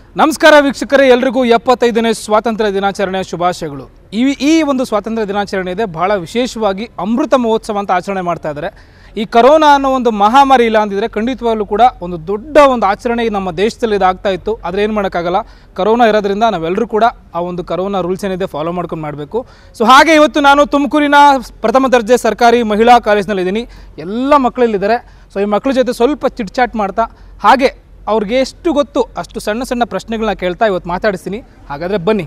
ನಮಸ್ಕಾರ ವೀಕ್ಷಕರೇ ಎಲ್ರಿಗೂ ಎಪ್ಪತ್ತೈದನೇ ಸ್ವಾತಂತ್ರ್ಯ ದಿನಾಚರಣೆಯ ಶುಭಾಶಯಗಳು ಈ ಈ ಒಂದು ಸ್ವಾತಂತ್ರ್ಯ ದಿನಾಚರಣೆ ಇದೆ ಬಹಳ ವಿಶೇಷವಾಗಿ ಅಮೃತ ಮಹೋತ್ಸವ ಅಂತ ಆಚರಣೆ ಮಾಡ್ತಾ ಇದ್ದಾರೆ ಈ ಕರೋನಾ ಅನ್ನೋ ಒಂದು ಮಹಾಮಾರಿ ಇಲ್ಲ ಅಂದಿದ್ರೆ ಖಂಡಿತವಾಗ್ಲೂ ಕೂಡ ಒಂದು ದೊಡ್ಡ ಒಂದು ಆಚರಣೆ ನಮ್ಮ ದೇಶದಲ್ಲಿ ಇದಾಗ್ತಾ ಇತ್ತು ಆದರೆ ಏನು ಮಾಡೋಕ್ಕಾಗಲ್ಲ ಕರೋನಾ ಇರೋದ್ರಿಂದ ನಾವೆಲ್ಲರೂ ಕೂಡ ಆ ಒಂದು ಕರೋನಾ ರೂಲ್ಸ್ ಏನಿದೆ ಫಾಲೋ ಮಾಡ್ಕೊಂಡು ಮಾಡಬೇಕು ಸೊ ಹಾಗೆ ಇವತ್ತು ನಾನು ತುಮಕೂರಿನ ಪ್ರಥಮ ದರ್ಜೆ ಸರ್ಕಾರಿ ಮಹಿಳಾ ಕಾಲೇಜ್ನಲ್ಲಿದ್ದೀನಿ ಎಲ್ಲ ಮಕ್ಕಳಲ್ಲಿದ್ದಾರೆ ಸೊ ಈ ಮಕ್ಕಳ ಜೊತೆ ಸ್ವಲ್ಪ ಚಿಟ್ ಚಾಟ್ ಮಾಡ್ತಾ ಹಾಗೆ ಅವ್ರಿಗೆ ಎಷ್ಟು ಗೊತ್ತು ಅಷ್ಟು ಸಣ್ಣ ಸಣ್ಣ ಪ್ರಶ್ನೆಗಳನ್ನ ಕೇಳ್ತಾ ಇವತ್ತು ಮಾತಾಡಿಸ್ತೀನಿ ಹಾಗಾದರೆ ಬನ್ನಿ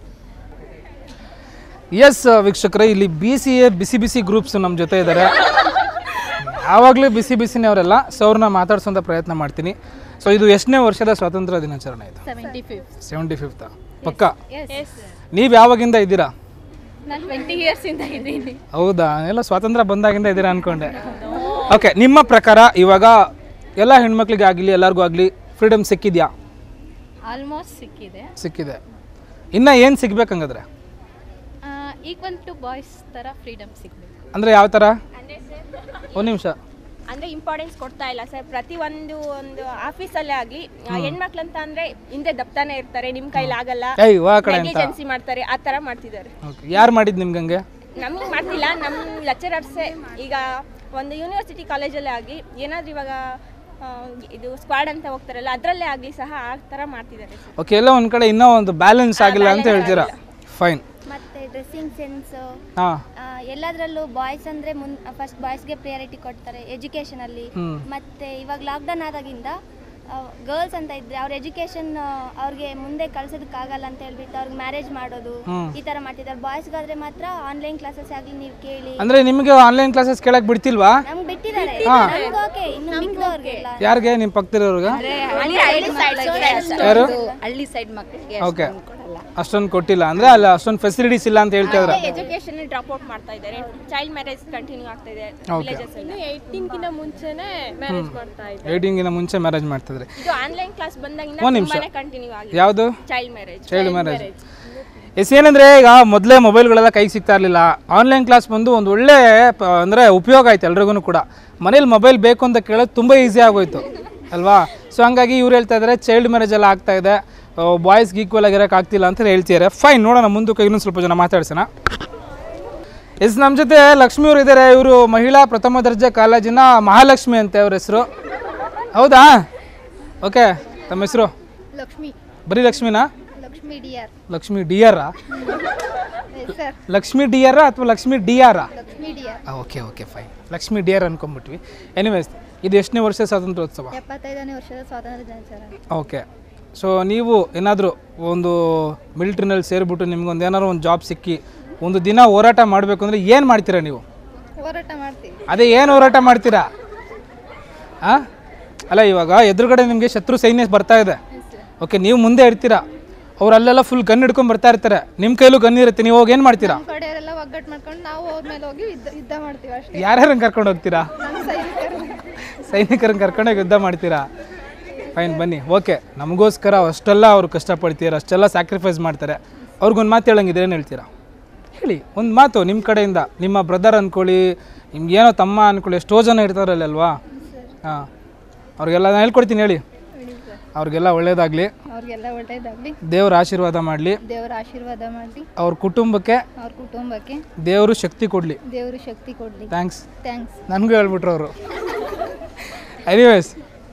ಎಸ್ ವೀಕ್ಷಕರೇ ಇಲ್ಲಿ B C A BC BC groups ನಮ್ಮ ಜೊತೆ ಇದ್ದಾರೆ ಯಾವಾಗಲೂ ಬಿಸಿ ಬಿಸಿನೇ ಅವರೆಲ್ಲ ಸೊ ಅವ್ರನ್ನ ಮಾತಾಡ್ಸೋಂಥ ಪ್ರಯತ್ನ ಮಾಡ್ತೀನಿ ಸೊ ಇದು ಎಷ್ಟನೇ ವರ್ಷದ ಸ್ವಾತಂತ್ರ್ಯ ದಿನಾಚರಣೆ ಇದು ಸೆವೆಂಟಿ ಫಿಫ್ತ್ ಸೆವೆಂಟಿ ಫಿಫ್ತಾ ಪಕ್ಕ ನೀವು ಯಾವಾಗಿಂದ ಇದ್ದೀರಾ ನಾನು ಟ್ವೆಂಟಿ ಇಯರ್ಸಿಂದ ಇದ್ದೀನಿ ಹೌದಾ ಎಲ್ಲ ಸ್ವಾತಂತ್ರ್ಯ ಬಂದಾಗಿಂದ ಇದ್ದೀರಾ ಅನ್ಕೊಂಡೆ ಓಕೆ ನಿಮ್ಮ ಪ್ರಕಾರ ಇವಾಗ ಎಲ್ಲ ಹೆಣ್ಮಕ್ಳಿಗೆ ಆಗಲಿ ಎಲ್ಲರಿಗೂ ಆಗಲಿ ಫ್ರೀಡಮ್ ಸಿಕ್ಕಿದ್ಯಾ ಆಲ್ಮೋಸ್ಟ್ ಸಿಕ್ಕಿದೆ ಸಿಕ್ಕಿದೆ ಇನ್ನು ಏನು ಸಿಗ್ಬೇಕಂಗಾದ್ರೆ ಈಕ್ವಲ್ ಟು ಬಾಯ್ಸ್ ಥರ ಫ್ರೀಡಮ್ ಸಿಗಬೇಕು ಅಂದರೆ ಯಾವ ಥರ ಒಂದು ನಿಮಿಷ ಅಂದ್ರೆ ಇಂಪಾರ್ಟೆನ್ಸ್ ಕೊಡ್ತಾ ಇಲ್ಲ ಸರ್ ಪ್ರತಿ ಒಂದು ಒಂದು ಆಫೀಸಲ್ಲೇ ಆಗ್ಲಿ ಹೆಣ್ಮಕ್ಳಂತ ಅಂದ್ರೆ ಹಿಂದೆ ದಪ್ತಾನೆ ಇರ್ತಾರೆ ನಿಮ್ ಕೈಲಿ ಆಗಲ್ಲ ಏಯ್ ವಾ ಕಡೆ ಅಂತ ನೆಗ್ಲಿಜೆನ್ಸಿ ಮಾಡ್ತಾರೆ ಆ ತರ ಮಾಡ್ತಿದ್ದಾರೆ ಓಕೆ ಯಾರು ಮಾಡಿದ್ದು ನಿಮ್ಗೆ ಹಂಗೆ ನಮ್ಗೆ ಮಾಡ್ತಿಲ್ಲ ನಮ್ಮ ಲೆಕ್ಚರರ್ಸೇ ಈಗ ಒಂದು ಯೂನಿವರ್ಸಿಟಿ ಕಾಲೇಜಲ್ಲೇ ಆಗಲಿ ಏನಾದ್ರೂ ಇವಾಗ ಆ, ಇದು ಸ್ಕ್ವಾಡ್ ಅಂತ ಹೋಗ್ತಾರಲ್ಲ ಅದರಲ್ಲೇ ಆಗಲಿ ಸಹ ಆ ಥರ ಮಾಡ್ತಿದ್ದಾರೆ ಸರ್ ಓಕೆ ಎಲ್ಲ ಒಂದು ಕಡೆ ಇನ್ನೂ ಒಂದು ಬ್ಯಾಲೆನ್ಸ್ ಆಗಿಲ್ಲ ಅಂತ ಹೇಳ್ತೀರಾ ಫೈನ್ ಮತ್ತೆ ಡ್ರೆಸ್ಸಿಂಗ್ ಸೆನ್ಸ್ ಹಾಂ ಎಲ್ಲದರಲ್ಲೂ ಬಾಯ್ಸ್ ಅಂದ್ರೆ ಮುನ್ ಫಸ್ಟ್ ಬಾಯ್ಸ್ಗೆ ಪ್ರಿಯಾರಿಟಿ ಕೊಡ್ತಾರೆ ಎಜುಕೇಶನ್ ಅಲ್ಲಿ ಹ್ಮ್. ಮತ್ತೆ ಇವಾಗ ಲಾಕ್ಡೌನ್ ಆದಾಗಿಂದ ಗರ್ಲ್ಸ್ ಅಂತ ಇದ್ರೆ ಅವ್ರ ಎಜುಕೇಶನ್ ಅವ್ರಿಗೆ ಮುಂದೆ ಕಳ್ಸೋದಕ್ಕಾಗಲ್ಲ ಅಂತ ಹೇಳ್ಬಿಟ್ಟು ಅವ್ರಿಗೆ ಮ್ಯಾರೇಜ್ ಮಾಡೋದು ಹ್ಮ್. ಈ ತರ ಮಾಡ್ತಿದ್ದಾರೆ ಬಾಯ್ಸ್ಗಾದ್ರೆ ಮಾತ್ರ ಆನ್ಲೈನ್ ಕ್ಲಾಸಸ್ ಆಗ್ಲಿ ನೀವು ಕೇಳಿ ಅಂದರೆ ನಿಮಗೆ ಆನ್ಲೈನ್ ಕ್ಲಾಸಸ್ ಕೇಳಕ್ಕೆ ಬಿಡ್ತಿಲ್ವಾ ನಮ್ಗೆ ಬಿಟ್ಟಿದ್ದಾರೆ ಓಕೆ ಇನ್ನು ಮಿಕ್ಕಿದವ್ರಿಗೆಲ್ಲ ಯಾರಿಗೆ ನಿಮ್ಮ ಪಕ್ಕದಿರೋರ್ಗೆ ಯಾರು ಹಳ್ಳಿ ಸೈಡ್ ಮಕ್ಕಳಿಗೆ ಓಕೆ ಅಷ್ಟೊಂದು ಕೊಟ್ಟಿಲ್ಲ ಅಂದರೆ ಅಲ್ಲಿ ಅಷ್ಟೊಂದು ಫೆಸಿಲಿಟೀಸ್ ಇಲ್ಲ ಅಂತ ಹೇಳ್ತಾ ಇದ್ರೆ ಎಜುಕೇಶನ್ ಡ್ರಾಪ್ ಔಟ್ ಮಾಡ್ತಾ ಇದ್ದಾರೆ ಚೈಲ್ಡ್ ಮ್ಯಾರೇಜ್ ಕಂಟಿನ್ಯೂ ಆಗ್ತಾ ಇದೆ ವಿಲೇಜಸ್ ಅಲ್ಲಿ ಏಯ್ಟೀನ್ಕಿಂತ ಮುಂಚೆನೆ ಮ್ಯಾರೇಜ್ ಮಾಡ್ತಾ ಇದ್ದೆ ಏಯ್ಟೀನ್ಗಿನ ಮುಂಚೆ ಮ್ಯಾರೇಜ್ ಮಾಡ್ತಿದ್ರಿ ಇದು ಆನ್ಲೈನ್ ಕ್ಲಾಸ್ ಬಂದಾಗಿಂದ ಒಂದ್ ನಿಮಿಷ. ತುಂಬಾನೇ ಕಂಟಿನ್ಯೂ ಆಗಿದೆ ಯಾವುದು child marriage child marriage yes ಏನಂದರೆ ಈಗ ಮೊದಲೇ ಮೊಬೈಲ್ಗಳೆಲ್ಲ ಕೈಗೆ ಸಿಗ್ತಾ ಇರಲಿಲ್ಲ ಆನ್ಲೈನ್ ಕ್ಲಾಸ್ ಬಂದು ಒಂದು ಒಳ್ಳೆ ಪ- ಅಂದರೆ ಉಪಯೋಗ ಆಯ್ತು ಎಲ್ರಿಗೂ ಕೂಡ ಮನೇಲಿ ಮೊಬೈಲ್ ಬೇಕು ಅಂತ ಕೇಳೋದು ತುಂಬ ಈಸಿ ಆಗೋಯ್ತು ಅಲ್ವಾ ಸೊ ಹಂಗಾಗಿ ಇವ್ರು ಹೇಳ್ತಾ ಇದ್ದಾರೆ ಚೈಲ್ಡ್ ಮ್ಯಾರೇಜ್ ಎಲ್ಲ ಆಗ್ತಾ ಇದೆ ಬಾಯ್ಸ್ಗೆ ಈಕ್ವಲ್ ಆಗಿರೋಕೆ ಆಗ್ತಿಲ್ಲ ಅಂತ ಹೇಳ್ತಿದ್ದಾರೆ ಫೈನ್ ನೋಡೋಣ ಮುಂದಕ್ಕೆ ಇನ್ನೊಂದು ಸ್ವಲ್ಪ ಜನ ಮಾತಾಡ್ಸೋಣ ಎಸ್ ನಮ್ಮ ಜೊತೆ ಲಕ್ಷ್ಮಿ ಅವರು ಇದ್ದಾರೆ ಇವರು ಮಹಿಳಾ ಪ್ರಥಮ ದರ್ಜೆ ಕಾಲೇಜಿನ ಮಹಾಲಕ್ಷ್ಮಿ ಅಂತ ಅವ್ರ ಹೆಸರು ಹೌದಾ ಓಕೆ ತಮ್ಮ ಹೆಸರು ಲಕ್ಷ್ಮಿ ಬರೀ ಲಕ್ಷ್ಮಿನಾ Lakshmi D R Lakshmi D R sir Lakshmi D R ಅಥವಾ Lakshmi D R Lakshmi D R okay okay fine Lakshmi D R ಅನ್ಕೊಂಡ್ಬಿಟ್ವಿ ಎನಿವೇಸ್ ಇದು ಎಷ್ಟನೇ ವರ್ಷ ಸ್ವಾತಂತ್ರ್ಯೋತ್ಸವ ಎಪ್ಪತ್ತೈದನೇ ವರ್ಷದ ಸ್ವಾತಂತ್ರ್ಯ ದಿನಾಚರಣೆ ಓಕೆ ಸೊ ನೀವು ಏನಾದರೂ ಒಂದು ಮಿಲಿಟ್ರಿನಲ್ಲಿ ಸೇರಿಬಿಟ್ಟು ನಿಮ್ಗೊಂದು ಏನಾದ್ರು ಒಂದು ಜಾಬ್ ಸಿಕ್ಕಿ ಒಂದು ದಿನ ಹೋರಾಟ ಮಾಡಬೇಕು ಅಂದರೆ ಏನು ಮಾಡ್ತೀರಾ ನೀವು ಹೋರಾಟ ಮಾಡ್ತೀವಿ ಅದೇ ಏನು ಹೋರಾಟ ಮಾಡ್ತೀರಾ ಆ ಅಲ್ಲ ಇವಾಗ ಎದುರುಗಡೆ ನಿಮಗೆ ಶತ್ರು ಸೈನ್ಯ ಬರ್ತಾ ಇದೆ ಓಕೆ ನೀವು ಮುಂದೆ ಇರ್ತೀರಾ ಅವ್ರು ಅಲ್ಲೆಲ್ಲ ಫುಲ್ ಗನ್ ಹಿಡ್ಕೊಂಡು ಬರ್ತಾ ಇರ್ತಾರೆ ನಿಮ್ಮ ಕೈಲೂ ಗನ್ ಇರುತ್ತೆ ನೀವು ಹೋಗಿ ಏನು ಮಾಡ್ತೀರಾ ಕಡೆಯವರೆಲ್ಲ ಒಗ್ಗಟ್ಟು ಮಾಡ್ಕೊಂಡು ನಾವು ಅವ್ರ ಮೇಲೆ ಹೋಗಿ ಯುದ್ಧ ಯುದ್ಧ ಮಾಡ್ತೀವಿ ಅಷ್ಟೇ ಯಾರ್ಯಾರನ್ನ ಕರ್ಕೊಂಡು ಹೋಗ್ತೀರಾ ನಮ್ಮ ಸೈನಿಕರು ಸೈನಿಕರನ್ನ ಕರ್ಕೊಂಡೋಗಿ ಯುದ್ಧ ಮಾಡ್ತೀರಾ ಫೈನ್ ಬನ್ನಿ ಓಕೆ ನಮಗೋಸ್ಕರ ಅಷ್ಟೆಲ್ಲ ಅವ್ರು ಕಷ್ಟಪಡ್ತೀರ ಅಷ್ಟೆಲ್ಲ ಸ್ಯಾಕ್ರಿಫೈಸ್ ಮಾಡ್ತಾರೆ ಅವ್ರಿಗೊಂದು ಮಾತು ಹೇಳಂಗಿದ್ರೆ ಏನು ಹೇಳ್ತೀರಾ ಹೇಳಿ ಒಂದು ಮಾತು ನಿಮ್ಮ ಕಡೆಯಿಂದ ನಿಮ್ಮ ಬ್ರದರ್ ಅಂದ್ಕೊಳ್ಳಿ ನಿಮ್ಗೇನೋ ತಮ್ಮ ಅಂದ್ಕೊಳ್ಳಿ ಎಷ್ಟೋ ಜನ ಇರ್ತಾರಲ್ಲ ಅಲ್ವಾ ಹಾಂ ಅವ್ರಿಗೆಲ್ಲ ನಾನು ಹೇಳ್ಕೊಡ್ತೀನಿ ಹೇಳಿ ಅವ್ರಿಗೆಲ್ಲ ಒಳ್ಳೇದಾಗಲಿ ಅವ್ರಿಗೆಲ್ಲ ಒಳ್ಳೇದಾಗಲಿ ದೇವ್ರ ಆಶೀರ್ವಾದ ಮಾಡಲಿ ದೇವರ ಆಶೀರ್ವಾದ ಮಾಡಲಿ ಅವ್ರ ಕುಟುಂಬಕ್ಕೆ ಅವ್ರ ಕುಟುಂಬಕ್ಕೆ ದೇವರು ಶಕ್ತಿ ಕೊಡಲಿ ದೇವರು ಶಕ್ತಿ ಕೊಡಲಿ ಥ್ಯಾಂಕ್ಸ್ ಥ್ಯಾಂಕ್ಸ್ ನನಗೂ ಹೇಳ್ಬಿಟ್ರು ಅವರು ಎನಿವೇಸ್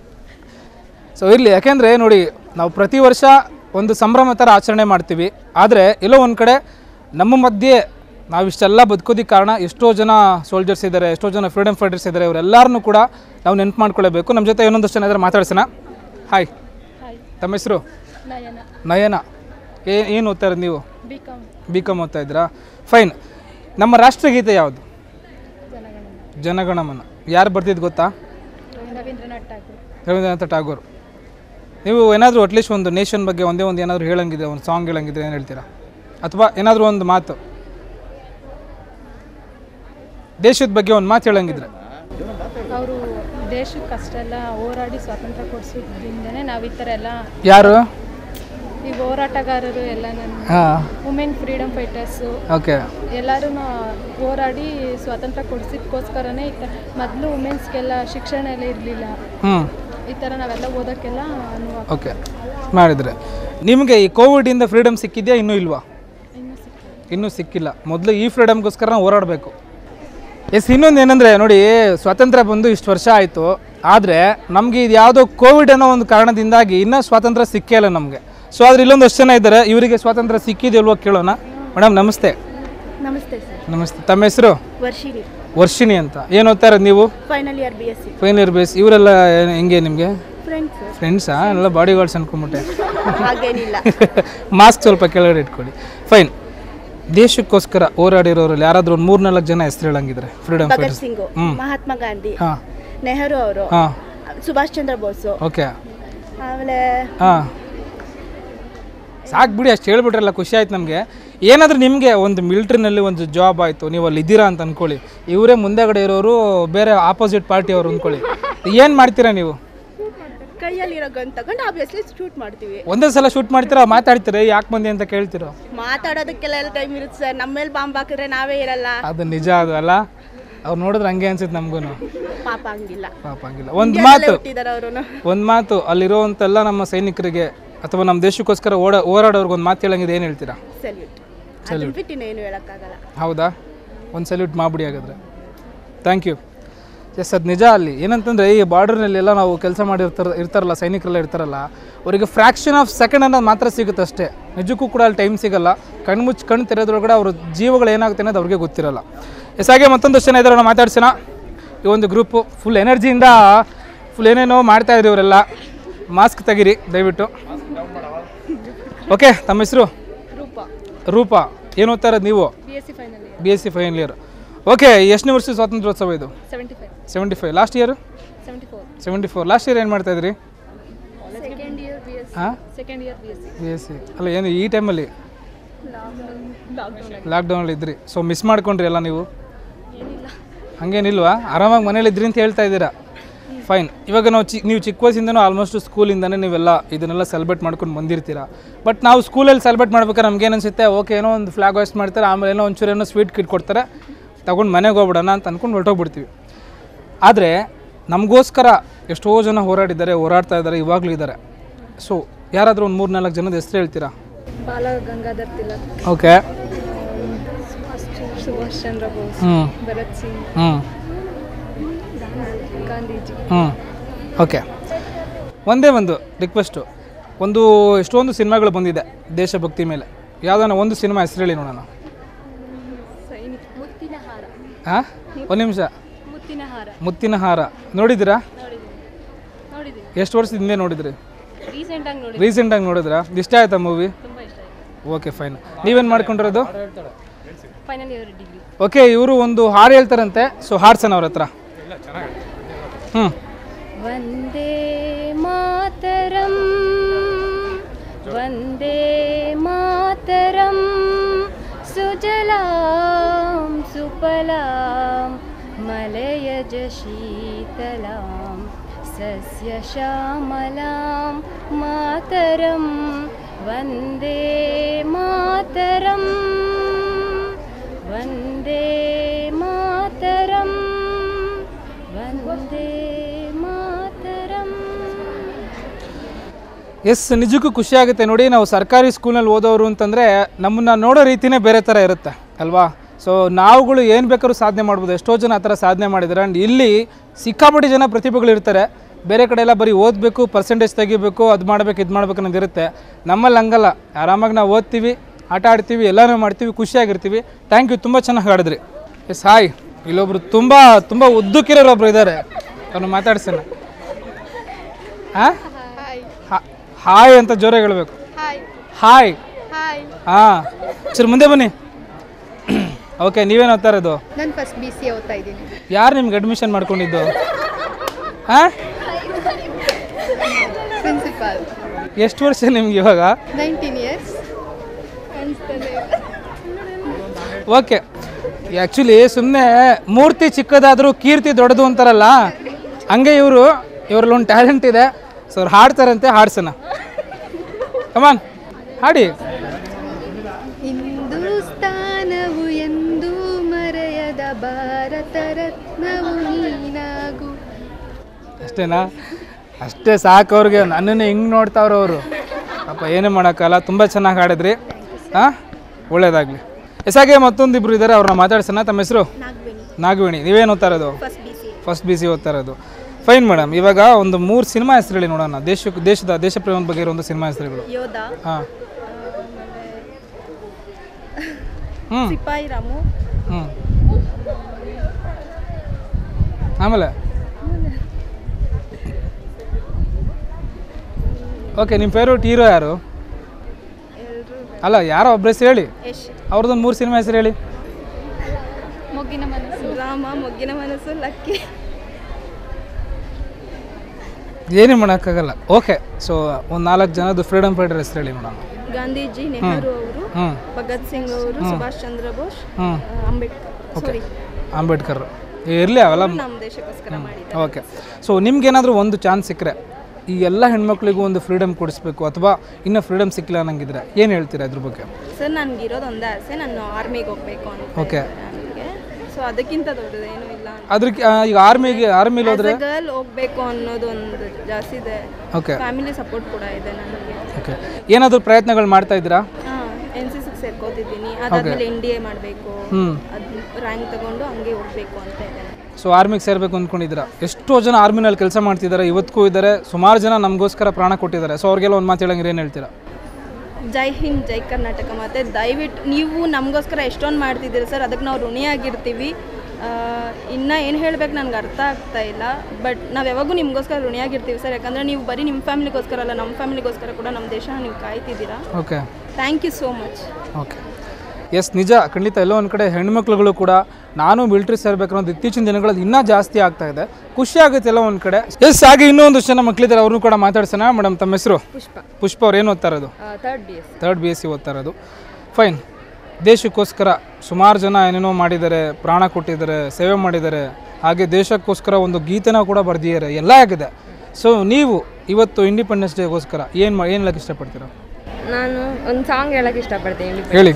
ಸೊ ಇರಲಿ ಯಾಕೆಂದರೆ ನೋಡಿ ನಾವು ಪ್ರತಿ ವರ್ಷ ಒಂದು ಸಂಭ್ರಮ ಥರ ಆಚರಣೆ ಮಾಡ್ತೀವಿ ಆದರೆ ಎಲ್ಲೋ ಒಂದು ಕಡೆ ನಮ್ಮ ಮಧ್ಯೆ ನಾವಿಷ್ಟೆಲ್ಲ ಬದುಕೋದಕ್ಕೆ ಕಾರಣ ಎಷ್ಟೋ ಜನ ಸೋಲ್ಜರ್ಸ್ ಇದ್ದಾರೆ ಎಷ್ಟೋ ಜನ ಫ್ರೀಡಮ್ ಫೈಟರ್ಸ್ ಇದ್ದಾರೆ ಇವರೆಲ್ಲರನ್ನೂ ಕೂಡ ನಾವು ನೆನ್ಪು ಮಾಡ್ಕೊಳ್ಳೇಬೇಕು ನಮ್ಮ ಜೊತೆ ಇನ್ನೊಂದಷ್ಟು ಜನ ಇದ್ದಾರೆ ಮಾತಾಡ್ಸೋಣ ಹಾಯ್ ತಮ್ಮ ಹೆಸರು ನಯನ ನಯನ ಏ ಏನು ಓದ್ತಾ ಇರೋದು ನೀವು ಬಿ ಕಾಮ್ ಬಿ ಕಾಮ್ ಓದ್ತಾ ಇದ್ದೀರಾ ಫೈನ್ ನಮ್ಮ ರಾಷ್ಟ್ರಗೀತೆ ಯಾವುದು ಜನಗಣನ ಜನಗಣಮನ ಯಾರು ಬರ್ತಿದ್ದು ಗೊತ್ತಾ ರವೀಂದ್ರನಾಥ್ ಠಾಗೂರ್ ರವೀಂದ್ರನಾಥ ಟಾಗೋರ್ ನೀವು ಏನಾದರೂ ಅಟ್ಲೀಸ್ಟ್ ಒಂದು ನೇಷನ್ ಬಗ್ಗೆ ಒಂದೇ ಒಂದು ಏನಾದರೂ ಹೇಳಂಗಿದೆ ಒಂದು ಸಾಂಗ್ ಹೇಳಂಗಿದ್ರೆ ಏನು ಹೇಳ್ತೀರಾ ಅಥವಾ ಏನಾದರೂ ಒಂದು ಮಾತು ದೇಶದ ಬಗ್ಗೆ ಒಂದು ಮಾತು ಹೇಳಂಗಿದ್ರೆ ಅವರು ದೇಶಕ್ಕೆ ಅಷ್ಟೆಲ್ಲ ಹೋರಾಡಿ ಸ್ವಾತಂತ್ರ್ಯ ಕೊಡಿಸೋದ್ರಿಂದನೇ ನಾವು ಈ ಥರ ಎಲ್ಲ ಯಾರು ಈಗ ಹೋರಾಟಗಾರರು ಎಲ್ಲ ನನ್ನ ಹಾಂ ವುಮೆನ್ ಫ್ರೀಡಮ್ ಫೈಟರ್ಸು ಓಕೆ ಎಲ್ಲರೂ ಹೋರಾಡಿ ಸ್ವಾತಂತ್ರ್ಯ ಕೊಡಿಸಿದ್ಕೋಸ್ಕರನೇ ಈ ಥರ ಮೊದಲು ವುಮೆನ್ಸ್ಗೆಲ್ಲ ಶಿಕ್ಷಣ ಎಲ್ಲ ಇರಲಿಲ್ಲ ಹ್ಞೂ ಈ ಥರ ನಾವೆಲ್ಲ ಓದೋಕ್ಕೆಲ್ಲ ಅನುವು ಓಕೆ ಮಾಡಿದ್ರೆ ನಿಮಗೆ ಈ ಕೋವಿಡಿಂದ ಫ್ರೀಡಮ್ ಸಿಕ್ಕಿದೆಯಾ ಇನ್ನೂ ಇಲ್ವಾ ಇನ್ನೂ ಸಿಕ್ಕಿಲ್ಲ ಮೊದಲು ಈ ಫ್ರೀಡಮ್ಗೋಸ್ಕರ ನಾವು ಹೋರಾಡಬೇಕು ಎಸ್ ಇನ್ನೊಂದು ಏನಂದರೆ ನೋಡಿ ಸ್ವಾತಂತ್ರ್ಯ ಬಂದು ಇಷ್ಟು ವರ್ಷ ಆಯಿತು ಆದರೆ ನಮಗೆ ಇದು ಯಾವುದೋ ಕೋವಿಡ್ ಅನ್ನೋ ಒಂದು ಕಾರಣದಿಂದಾಗಿ ಇನ್ನೂ ಸ್ವಾತಂತ್ರ್ಯ ಸಿಕ್ಕೇ ಇಲ್ಲ ನಮಗೆ ಸೊ ಆದ್ರೆ ಇಲ್ಲೊಂದು ಎಷ್ಟು ಜನ ಇದ್ದಾರೆ ಇವರಿಗೆ ಸ್ವಾತಂತ್ರ್ಯ ಸಿಕ್ಕಿದೆಯಲ್ವೋ ಕೇಳೋಣ ಮೇಡಮ್ ನಮಸ್ತೆ ನಮಸ್ತೆ ಸರ್ ನಮಸ್ತೆ ತಮ್ಮ ಹೆಸರು ವರ್ಷಿಣಿ ವರ್ಷಿಣಿ ಅಂತ ಏನು ಓದ್ತಾ ಇರೋದು ನೀವು final year B S C final year ಬೇಸ್ ಇವರೆಲ್ಲ ಏನ್- ಹೆಂಗೆ ನಿಮಗೆ ಫ್ರೆಂಡ್ಸ್ ಫ್ರೆಂಡ್ಸಾ ಎಲ್ಲ ಬಾಡಿ ಗಾರ್ಡ್ಸ್ ಅನ್ಕೊಂಬಿಟ್ಟೆ ಹಾಗೇನಿಲ್ಲ ಮಾಸ್ಕ್ ಸ್ವಲ್ಪ ಕೆಳಗಡೆ ಇಟ್ಕೊಳ್ಳಿ ಫೈನ್ ದೇಶಕ್ಕೋಸ್ಕರ ಹೋರಾಡಿರೋರಲ್ಲಿ ಯಾರಾದರೂ ಒಂದು ಮೂರು ನಾಲ್ಕು ಜನ ಹೆಸರು ಹೇಳಂಗಿದ್ರೆ ಫ್ರೀಡಮ್ ಭಗತ್ ಫೈಟರ್ಸ್ ಸಿಂಗು ಹ್ಮ್. ಮಹಾತ್ಮ ಗಾಂಧಿ ಹಾಂ ನೆಹರು ಅವರು ಹಾಂ ಸುಭಾಷ್ ಚಂದ್ರ ಬೋಸು ಓಕೆ ಆಮೇಲೆ ಹಾಂ ಸಾಕು ಬಿಡಿ ಅಷ್ಟು ಹೇಳ್ಬಿಟ್ರಲ್ಲ ಖುಷಿ ಆಯ್ತು ನಮಗೆ ಏನಾದರೂ ನಿಮಗೆ ಒಂದು ಮಿಲ್ಟ್ರಿನಲ್ಲಿ ಒಂದು ಜಾಬ್ ಆಯಿತು ನೀವು ಅಲ್ಲಿ ಇದ್ದೀರಾ ಅಂತ ಅಂದ್ಕೊಳ್ಳಿ ಇವರೇ ಮುಂದೆಗಡೆ ಇರೋರು ಬೇರೆ ಆಪೋಸಿಟ್ ಪಾರ್ಟಿಯವರು ಅಂದ್ಕೊಳ್ಳಿ ಏನು ಮಾಡ್ತೀರಾ ನೀವು ಕೈಯಲ್ಲಿರೋ ಗನ್ ತಗೊಂಡು ಆಬ್ವಿಯಸ್ಲಿ ಶೂಟ್ ಮಾಡ್ತೀವಿ ಒಂದೇ ಸಲ ಶೂಟ್ ಮಾಡ್ತೀರಾ ಮಾತಾಡ್ತೀರಾ ಯಾಕೆ ಬಂದಿ ಅಂತ ಕೇಳ್ತೀರಾ ಮಾತಾಡೋದಕ್ಕೆಲ್ಲ ಎಲ್ಲ ಟೈಮ್ ಇರುತ್ತೆ ಸರ್ ನಮ್ಮ ಮೇಲೆ ಬಾಂಬ್ ಹಾಕಿದ್ರೆ ನಾವೇ ಇರಲ್ಲ ಅದು ನಿಜ ಅದು ಅಲ್ಲ ಅವ್ರು ನೋಡಿದ್ರೆ ಹಂಗೆ ಅನ್ಸುತ್ತೆ ನಮಗೂ ಪಾಪ ಹಂಗಿಲ್ಲ ಪಾಪ ಹಂಗಿಲ್ಲ ಒಂದು ಮಾತು ಹುಟ್ಟಿದಾರೆ ಅವರು ಒಂದು ಮಾತು ಅಲ್ಲಿರೋವಂತೆಲ್ಲ ನಮ್ಮ ಸೈನಿಕರಿಗೆ ಅಥವಾ ನಮ್ಮ ದೇಶಕ್ಕೋಸ್ಕರ ಓಡ ಹೋರಾಡೋರ್ಗೆ ಒಂದು ಮಾತು ಹೇಳಂಗಿದೆ ಏನು ಹೇಳ್ತೀರಾ ಸಲ್ಯೂಟ್ ಅದನ್ನ ಬಿಟ್ಟು ಇನ್ನೇನು ಹೇಳೋಕ್ಕಾಗಲ್ಲ ಹೌದಾ ಒಂದು ಸಲ್ಯೂಟ್ ಮಾಡ್ಬಿಡಿ ಹಾಗಾದ್ರೆ ಥ್ಯಾಂಕ್ ಯು ಎಸ್ ಅದು ನಿಜ ಅಲ್ಲಿ ಏನಂತಂದರೆ ಈ ಬಾರ್ಡರ್ನಲ್ಲೆಲ್ಲ ನಾವು ಕೆಲಸ ಮಾಡಿರ್ತಾರ ಇರ್ತಾರಲ್ಲ ಸೈನಿಕರೆಲ್ಲ ಇರ್ತಾರಲ್ಲ ಅವರಿಗೆ ಫ್ರ್ಯಾಕ್ಷನ್ ಆಫ್ ಸೆಕೆಂಡ್ ಅನ್ನೋದು ಮಾತ್ರ ಸಿಗುತ್ತೆ ಅಷ್ಟೇ ನಿಜಕ್ಕೂ ಕೂಡ ಅಲ್ಲಿ ಟೈಮ್ ಸಿಗಲ್ಲ ಕಣ್ಣು ಮುಚ್ಚಿ ಕಣ್ಣು ತೆರೆದ್ರೊಳಗಡೆ ಅವ್ರ ಜೀವಗಳು ಏನಾಗುತ್ತೆ ಅನ್ನೋದು ಅವ್ರಿಗೆ ಗೊತ್ತಿರಲ್ಲ ಎಸ್ ಹಾಗೆ ಮತ್ತೊಂದು ಜನ ಇದ್ದಾರೆ ನಾವು ಮಾತಾಡ್ಸೋಣ ಈ ಒಂದು ಗ್ರೂಪು ಫುಲ್ ಎನರ್ಜಿಯಿಂದ ಫುಲ್ ಏನೇನೋ ಮಾಡ್ತಾ ಇದ್ರಿ ಇವರೆಲ್ಲ ಮಾಸ್ಕ್ ತೆಗೀರಿ ದಯವಿಟ್ಟು ಓಕೆ ತಮ್ಮ ಹೆಸರು ರೂಪ ಏನು ಓದ್ತಾ ಇರೋದು ನೀವು B S C final year B S C final year okay ಎಷ್ಟನೇ ವರ್ಷದ ಸ್ವಾತಂತ್ರ್ಯೋತ್ಸವ ಇದು seventy five seventy five last year seventy four seventy four last year ಏನು ಮಾಡ್ತಾ ಇದ್ರಿ ಸೆಕೆಂಡ್ ಇಯರ್ ಬಿ ಎಸ್ ಹಾಂ second year B S C B S C ಅಲ್ಲ ಏನು ಈ ಟೈಮಲ್ಲಿ ಲಾಕ್ಡೌನ್ ಲಾಕ್ಡೌನಲ್ಲಿ ಇದ್ರಿ ಸೊ ಮಿಸ್ ಮಾಡ್ಕೊಂಡ್ರಿ ಎಲ್ಲ ನೀವು ಹಂಗೇನಿಲ್ವಾ ಆರಾಮಾಗಿ ಮನೇಲಿ ಇದ್ರಿ ಅಂತ ಹೇಳ್ತಾ ಇದ್ದೀರಾ ಫೈನ್ ಇವಾಗ ನಾವು ಚಿ ನೀವು ಚಿಕ್ಕ ವಯಸ್ಸಿಂದನೂ ಆಲ್ಮೋಸ್ಟ್ ಸ್ಕೂಲಿಂದನೇ ನೀವೆಲ್ಲ ಇದನ್ನೆಲ್ಲ ಸೆಲೆಬ್ರೇಟ್ ಮಾಡ್ಕೊಂಡು ಬಂದಿರ್ತೀರಾ ಬಟ್ ನಾವು ಸ್ಕೂಲಲ್ಲಿ ಸೆಲೆಬ್ರೇಟ್ ಮಾಡ್ಬೇಕಾದ್ರೆ ನಮ್ಗೆ ಏನು ಅನಿಸುತ್ತೆ ಓಕೆ ಏನೋ ಒಂದು ಫ್ಲಾಗ್ ಹಾಯ್ಸ್ಟ್ ಮಾಡ್ತಾರೆ ಆಮೇಲೆ ಏನೋ ಒಂಚೂರು ಏನೋ ಸ್ವೀಟ್ ಕಿಟ್ ಕೊಡ್ತಾರೆ ತಗೊಂಡು ಮನೆಗೆ ಹೋಗ್ಬಿಡೋಣ ಅಂತ ಅಂದ್ಕೊಂಡು ಹೊರಟೋಗ್ಬಿಡ್ತೀವಿ ಆದರೆ ನಮಗೋಸ್ಕರ ಎಷ್ಟೋ ಜನ ಹೋರಾಡಿದ್ದಾರೆ ಹೋರಾಡ್ತಾ ಇದ್ದಾರೆ ಇವಾಗಲೂ ಇದ್ದಾರೆ ಸೊ ಯಾರಾದರೂ ಒಂದು ಮೂರು ನಾಲ್ಕು ಜನದ ಹೆಸರು ಹೇಳ್ತೀರಾ ಬಾಲ ಗಂಗಾಧರ್ ತಿಲಕ್ ಓಕೆ ಸುಭಾಷ್ ಚಂದ್ರ ಬೋಸ್ ಹ್ಞೂ ಭರತ್ ಸಿಂಗ್ ಹ್ಞೂ ಗಾಂಧೀಜಿ ಹ್ಞೂ ಓಕೆ ಒಂದೇ ಒಂದು ರಿಕ್ವೆಸ್ಟು ಒಂದು ಎಷ್ಟೊಂದು ಸಿನಿಮಾಗಳು ಬಂದಿದೆ ದೇಶಭಕ್ತಿ ಮೇಲೆ ಯಾವುದಾನ ಒಂದು ಸಿನಿಮಾ ಹೆಸರು ಹೇಳಿ ನೋಡೋಣ ಸೈನಿಕ ಮುತ್ತಿನ ಹಾರ ಹಾಂ ಒಂದು ನಿಮಿಷ ಮುತ್ತಿನ ಹಾರ ಮುತ್ತಿನ ಹಾರ ನೋಡಿದ್ದೀರಾ ನೋಡಿದ್ದೀನಿ ನೋಡಿದ್ದೀನಿ ಎಷ್ಟು ವರ್ಷದ ಹಿಂದೆ ನೋಡಿದ್ರಿ ರೀಸೆಂಟಾಗಿ ನೋಡಿ ರೀಸೆಂಟಾಗಿ ನೋಡಿದ್ರಾ ಇಷ್ಟ ಆಯ್ತಾ ಮೂವಿ ತುಂಬ ಇಷ್ಟ ಆಯಿತು ಓಕೆ ಫೈನ್ ನೀವೇನು ಮಾಡ್ಕೊಂಡಿರೋದು ಫೈನಲ್ ಇಯರ್ ಡಿಗ್ರಿ ಓಕೆ ಇವರು ಒಂದು ಹಾಡು ಹೇಳ್ತಾರಂತೆ ಸೊ ಹಾಡ್ಸೋಣ ಅವ್ರ ಹತ್ರ ಹ್ಞೂ ವಂದೇ ಮಾತರಂ ವಂದೇ ಮಾತರಂ ಸುಜಲಾಂ ಸುಫಲಾಂ ಮಲಯಜ ಶೀತಲಾಂ ಸಸ್ಯಶ್ಯಾಮಲಾಂ ಮಾತರಂ ವಂದೇ ಮಾತರಂ ವಂದೇ ಮಾತರಂ ವಂದೇ ಮಾತರಂ ಎಸ್ ನಿಜಕ್ಕೂ ಖುಷಿ ಆಗುತ್ತೆ ನೋಡಿ ನಾವು ಸರ್ಕಾರಿ ಸ್ಕೂಲ್ನಲ್ಲಿ ಓದೋರು ಅಂತಂದರೆ ನಮ್ಮನ್ನ ನೋಡೋ ರೀತಿನೇ ಬೇರೆ ಥರ ಇರುತ್ತೆ ಅಲ್ವಾ ಸೊ ನಾವುಗಳು ಏನು ಬೇಕಾದ್ರೂ ಸಾಧನೆ ಮಾಡ್ಬೋದು ಎಷ್ಟೋ ಜನ ಆ ಥರ ಸಾಧನೆ ಮಾಡಿದ್ದಾರೆ ಆ್ಯಂಡ್ ಇಲ್ಲಿ ಸಿಕ್ಕಾಪಟ್ಟೆ ಜನ ಪ್ರತಿಭೆಗಳು ಇರ್ತಾರೆ ಬೇರೆ ಕಡೆ ಎಲ್ಲ ಬರೀ ಓದಬೇಕು ಪರ್ಸೆಂಟೇಜ್ ತೆಗಿಬೇಕು ಅದು ಮಾಡಬೇಕು ಇದು ಮಾಡ್ಬೇಕು ಅನ್ನೋದು ಇರುತ್ತೆ ನಮ್ಮಲ್ಲಿ ಹಂಗಲ್ಲ ಆರಾಮಾಗಿ ನಾವು ಓದ್ತೀವಿ ಆಟ ಆಡ್ತೀವಿ ಎಲ್ಲನೂ ಮಾಡ್ತೀವಿ ಖುಷಿಯಾಗಿರ್ತೀವಿ ಥ್ಯಾಂಕ್ ಯು ತುಂಬ ಚೆನ್ನಾಗಿ ಆಡಿದ್ರಿ ಎಸ್ ಹಾಯ್ ಇಲ್ಲೊಬ್ರು ತುಂಬ ತುಂಬ ಉದ್ದಕ್ಕಿರೋರೊಬ್ರು ಇದ್ದಾರೆ ಅವ್ರನ್ನ ಮಾತಾಡ್ಸೋಣ ಹಾಂ ಹಾಯ್ ಅಂತ ಜೋರಾಗಿ ಹೇಳ್ಬೇಕು ಹಾಯ್ ಹಾಂ ಸರ್ ಮುಂದೆ ಬನ್ನಿ ಓಕೆ ನೀವೇನು ಓದ್ತಾ ಇರೋದು ನಾನು ಫಸ್ಟ್ ಬಿ ಸಿ ಓದ್ತಾ ಇದ್ದೀನಿ ಯಾರು ನಿಮ್ಗೆ ಅಡ್ಮಿಷನ್ ಮಾಡ್ಕೊಂಡಿದ್ದು ಹಾಂ ಪ್ರಿನ್ಸಿಪಾಲ್ ಎಷ್ಟು ವರ್ಷ ನಿಮ್ಗೆ ಇವಾಗ ನೈನ್ಟೀನ್ ಇಯರ್ಸ್ ಓಕೆ ಆ್ಯಕ್ಚುಲಿ ಸುಮ್ಮನೆ ಮೂರ್ತಿ ಚಿಕ್ಕದಾದರೂ ಕೀರ್ತಿ ದೊಡ್ಡದು ಅಂತಾರಲ್ಲ ಹಂಗೆ ಇವರು ಇವ್ರಲ್ಲಿ ಒಂದು ಟ್ಯಾಲೆಂಟ್ ಇದೆ ಸೊ ಅವ್ರು ಹಾಡ್ತಾರಂತೆ ಹಾಡ್ಸೋಣ ಕಮಾನ್ ಹಾಡಿ ಹಿಂದೂಸ್ತಾನವು ಎಂದೂ ಮರೆಯದ ಭಾರತ ರತ್ನವು ನೀನಾಗು ಅಷ್ಟೇನಾ ಅಷ್ಟೇ ಸಾಕು ಅವ್ರಿಗೆ ನನ್ನನ್ನು ಹಿಂಗೆ ನೋಡ್ತಾವ್ರು ಅವರು ಏನೂ ಮಾಡೋಕ್ಕಲ್ಲ ತುಂಬ ಚೆನ್ನಾಗಿ ಹಾಡಿದ್ರಿ ಹಾಂ ಒಳ್ಳೇದಾಗಲಿ ಎಸಾಗೆ ಮತ್ತೊಂದಿಬ್ರು ಇದ್ದಾರೆ ಅವ್ರನ್ನ ಮಾತಾಡ್ಸೋಣ ತಮ್ಮ ಹೆಸರು ನಾಗವೇಣಿ ನೀವೇನು ಓದ್ತಾ ಇರೋದು ಫಸ್ಟ್ ಬಿ ಸಿ ಓದ್ತಾ ಇರೋದು ಫೈನ್ ಮೇಡಮ್ ಇವಾಗ ಒಂದು ಮೂರು ಸಿನಿಮಾ ಹೆಸರು ಹೇಳಿ ನೋಡೋಣ ದೇಶಕ್ಕೆ ದೇಶದ ದೇಶ ಪ್ರೇಮದ ಬಗ್ಗೆ ಇರೋ ಒಂದು ಸಿನಿಮಾ ಹೆಸರುಗಳು ಯೋಧ ಹಾಂ ಹ್ಞೂ ಸಿಪಾಯಿ ರಾಮು ಹ್ಞೂ ಆಮೇಲೆ ಓಕೆ ನಿಮ್ಮ ಫೇವ್ರೇಟ್ ಹೀರೋ ಯಾರು ಅಲ್ಲ ಯಾರೋ ಒಬ್ಬರ ಹೆಸರು ಹೇಳಿ ಯಶ್ ಅವ್ರದ್ದೊಂದು ಮೂರು ಸಿನಿಮಾ ಹೆಸರು ಹೇಳಿ ಮೊಗ್ಗಿನ ಮನಸ್ಸು ರಾಮ ಮೊಗ್ಗಿನ ಮನಸ್ಸು ಲಕ್ಕಿ ಏನೂ ಮಾಡೋಕ್ಕಾಗಲ್ಲ ಓಕೆ ಸೊ ಒಂದು ನಾಲ್ಕು ಜನದ್ದು ಫ್ರೀಡಮ್ ಫೈಟರ್ ಹೆಸರು ಹೇಳಿ ನೋಡೋಣ ಗಾಂಧೀಜಿ ನೆಹರು ಅವರು ಹ್ಞೂ ಭಗತ್ ಸಿಂಗ್ ಅವರು ಸುಭಾಷ್ ಚಂದ್ರ ಬೋಸ್ ಹ್ಞೂ ಆ, ಅಂಬೇಡ್ಕರ್ ಸಾರಿ ಅಂಬೇಡ್ಕರ್ ಇರಲಿ ಅವೆಲ್ಲ ನಮ್ಮ ದೇಶಕ್ಕೋಸ್ಕರ ಮಾಡಿದ್ದಾರೆ ಓಕೆ ಸೊ ನಿಮ್ಗೇನಾದರೂ ಒಂದು ಚಾನ್ಸ್ ಸಿಕ್ಕರೆ ಈ ಎಲ್ಲ ಹೆಣ್ಮಕ್ಳಿಗೂ ಒಂದು ಫ್ರೀಡಮ್ ಕೊಡಿಸ್ಬೇಕು ಅಥವಾ ಇನ್ನೂ ಫ್ರೀಡಮ್ ಸಿಕ್ಕಿಲ್ಲ ಅನ್ನಂಗಿದ್ರೆ ಏನು ಹೇಳ್ತೀರಾ ಇದ್ರ ಬಗ್ಗೆ ಸರ್ ನನ್ಗೆ ಇರೋದು ಒಂದೇ ಆಸೆ ನಾನು ಆರ್ಮಿಗೆ ಹೋಗ್ಬೇಕು ಅಂತ ಓಕೆ ನನಗೆ ಸೊ ಅದಕ್ಕಿಂತ ದೊಡ್ಡದೇನು ಇಲ್ಲ ಅದಕ್ಕೆ ಈಗ ಆರ್ಮಿಗೆ ಆರ್ಮಿಲಿ ಹೋದ್ರೆ ಗರ್ಲ್ ಹೋಗ್ಬೇಕು ಅನ್ನೋದು ಒಂದು ಜಾಸ್ತಿ ಇದೆ ಓಕೆ ಫ್ಯಾಮಿಲಿ ಸಪೋರ್ಟ್ ಕೂಡ ಇದೆ ನನಗೆ ಓಕೆ ಏನಾದರೂ ಪ್ರಯತ್ನಗಳು ಮಾಡ್ತಾ ಇದ್ದೀರಾ ಹಾಂ ಎನ್ ಸಿ ಸಿಗೆ ಸೇರ್ಕೋತಿದ್ದೀನಿ ಅದಾದ್ಮೇಲೆ ಎನ್ ಡಿ ಎ ಮಾಡಬೇಕು ಹ್ಞೂ ಅದು ರ್ಯಾಂಕ್ ತಗೊಂಡು ಹಂಗೆ ಹೋಗ್ಬೇಕು ಅಂತ ಇದೆ ಸೊ ಆರ್ಮಿಗೆ ಸೇರಬೇಕು ಅಂದ್ಕೊಂಡಿದ್ದೀರಾ ಎಷ್ಟೋ ಜನ ಆರ್ಮಿನಲ್ಲಿ ಕೆಲಸ ಮಾಡ್ತಿದ್ದಾರೆ ಇವತ್ತಿಗೂ ಇದ್ದಾರೆ ಸುಮಾರು ಜನ ನಮಗೋಸ್ಕರ ಪ್ರಾಣ ಕೊಟ್ಟಿದ್ದಾರೆ ಸೊ ಅವ್ರಿಗೆಲ್ಲ ಒಂದು ಮಾತು ಹೇಳಂಗಿದ್ರೆ ಏನು ಹೇಳ್ತೀರಾ ಜೈ ಹಿಂದ್ ಜೈ ಕರ್ನಾಟಕ ಮತ್ತು ದಯವಿಟ್ಟು ನೀವು ನಮಗೋಸ್ಕರ ಎಷ್ಟೊಂದು ಮಾಡ್ತಿದ್ದೀರಿ ಸರ್ ಅದಕ್ಕೆ ನಾವು ಋಣಿಯಾಗಿರ್ತೀವಿ ಇನ್ನು ಏನು ಹೇಳ್ಬೇಕು ನನಗೆ ಅರ್ಥ ಆಗ್ತಾ ಇಲ್ಲ ಬಟ್ ನಾವು ಯಾವಾಗೂ ನಿಮಗೋಸ್ಕರ ಋಣಿಯಾಗಿರ್ತೀವಿ ಸರ್ ಯಾಕಂದರೆ ನೀವು ಬರೀ ನಿಮ್ಮ ಫ್ಯಾಮಿಲಿಗೋಸ್ಕರ ಅಲ್ಲ ನಮ್ಮ ಫ್ಯಾಮಿಲಿಗೋಸ್ಕರ ಕೂಡ ನಮ್ಮ ದೇಶನ ನೀವು ಕಾಯ್ತಿದ್ದೀರಾ okay thank you so much okay yes ನಿಜ ಖಂಡಿತ ಎಲ್ಲೋ ಒಂದು ಕಡೆ ಹೆಣ್ಮಕ್ಳುಗಳು ಕೂಡ ನಾನು ಮಿಲ್ಟ್ರಿ ಸೇರ್ಬೇಕು ಅನ್ನೋದು ಇತ್ತೀಚಿನ ದಿನಗಳಲ್ಲಿ ಇನ್ನೂ ಜಾಸ್ತಿ ಆಗ್ತಾ ಇದೆ ಖುಷಿ ಆಗುತ್ತೆ ಎಲ್ಲ ಒಂದು ಕಡೆ ಎಸ್ ಹಾಗೆ ಇನ್ನೂ ಒಂದಷ್ಟು ಜನ ಮಕ್ಕಳಿದ್ದಾರೆ ಅವ್ರನ್ನೂ ಕೂಡ ಮಾತಾಡ್ಸೋಣ ಮೇಡಮ್ ತಮ್ಮ ಹೆಸರು ಪುಷ್ಪ ಪುಷ್ಪ ಅವ್ರು ಏನು ಓದ್ತಾ ಇರೋದು third B S third B S C ಓದ್ತಾ ಇರೋದು ಫೈನ್ ದೇಶಕ್ಕೋಸ್ಕರ ಸುಮಾರು ಜನ ಏನೇನೋ ಮಾಡಿದ್ದಾರೆ ಪ್ರಾಣ ಕೊಟ್ಟಿದ್ದಾರೆ ಸೇವೆ ಮಾಡಿದ್ದಾರೆ ಹಾಗೆ ದೇಶಕ್ಕೋಸ್ಕರ ಒಂದು ಗೀತೆನ ಕೂಡ ಬರೆದಿದ್ದಾರೆ ಎಲ್ಲ ಆಗಿದೆ ಸೊ ನೀವು ಇವತ್ತು ಇಂಡಿಪೆಂಡೆನ್ಸ್ ಡೇಗೋಸ್ಕರ ಏನು ಮಾ ಏನು ಹೇಳಕ್ಕೆ ಇಷ್ಟಪಡ್ತೀರಾ ನಾನು ಒಂದು ಸಾಂಗ್ ಹೇಳಕ್ಕೆ ಇಷ್ಟಪಡ್ತೀನಿ ಹೇಳಿ